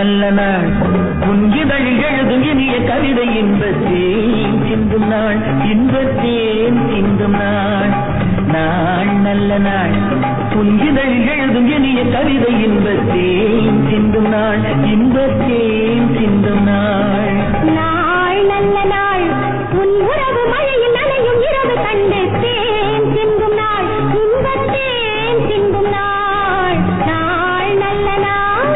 நல்ல நாள் உன்கிதழில் எழுதும் இனிய கவிதை இன்பத்தேன் சிந்தும் நாள் இன்பத்தேன் சிந்தும் நாள் நாள் நல்ல நாள் உன்கிதழில் எழுதும் இனிய கவிதை இன்பத்தேன் சிந்தும் நாள் இன்பத்தேன் சிந்தும் நாள் நாள் நல்ல நாள் உன் உறவு மழையில் நனையும் இரவு கண்டு தேன் சிந்தும் நாள் இன்பத்தேன் சிந்தும் நாள் நாள் நல்ல நாள்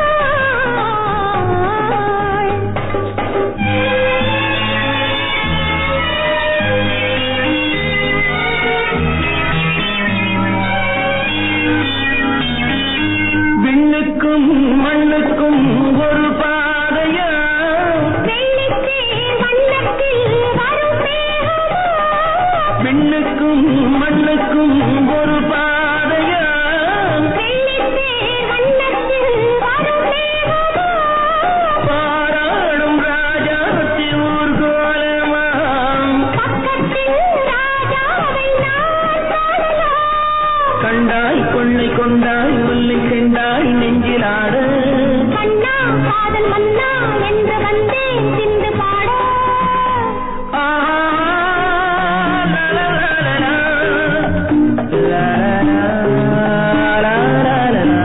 விண்ணுக்கும் மண்ணுக்கும் ஒரு பாதையா வெள்ளித்தேர் வண்ணத்தில் வரும் மேகமோ விண்ணுக்கும் மண்ணுக்கும் ஒரு பாதையா வெள்ளித்தேர் வண்ணத்தில் வரும் மேகமோ பாராடும் ராஜாத்தி ஊர்கோலமாம் பக்கத்தில் ராஜாவை நான் காணலாம் கண்டாய் கொள்ளை கொண்டாய் உள்ளை சென்றாய் நெஞ்சிலாட கண்ணா காதல் மன்னா என்று வந்தேன் சிந்து பாட ஆஹா, லா, லா, லா, லா, லா. லா, லா, லா, லா, லா.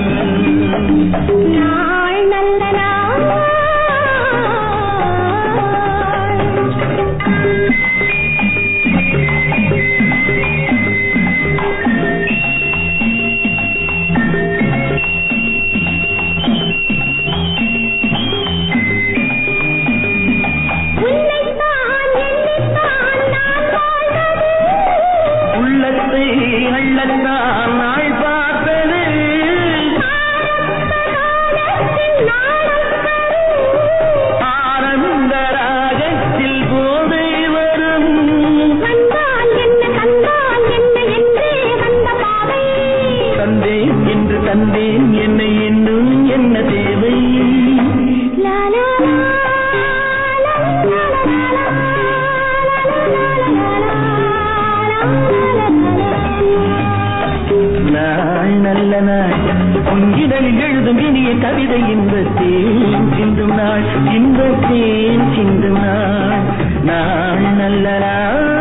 நாள் நல்ல நாள் உன்னைத்தான் எண்ணித்தான் நான் வாழ்வது உள்ளத்தை அள்ளத்தான் நாள் பார்த்தது காலத்தில் நாணம் வரும் ஆனந்த ராகத்தில் போதை வரும் கண்டால் என்ன கண்டால் என்ன என்றே வந்த பாவை தந்தேன் என்று தந்தேன் என்னை இன்னும் என்ன தேவை லா லா லா லா லா லா லா நாள் நல்ல நாள் உங்கிடலில் எழுதும் இனிய கவிதை இன்பத்தேன் சிந்தும் நாள் இன்பத்தேன் சிந்தும் நாள் நாள் நல்ல நாள்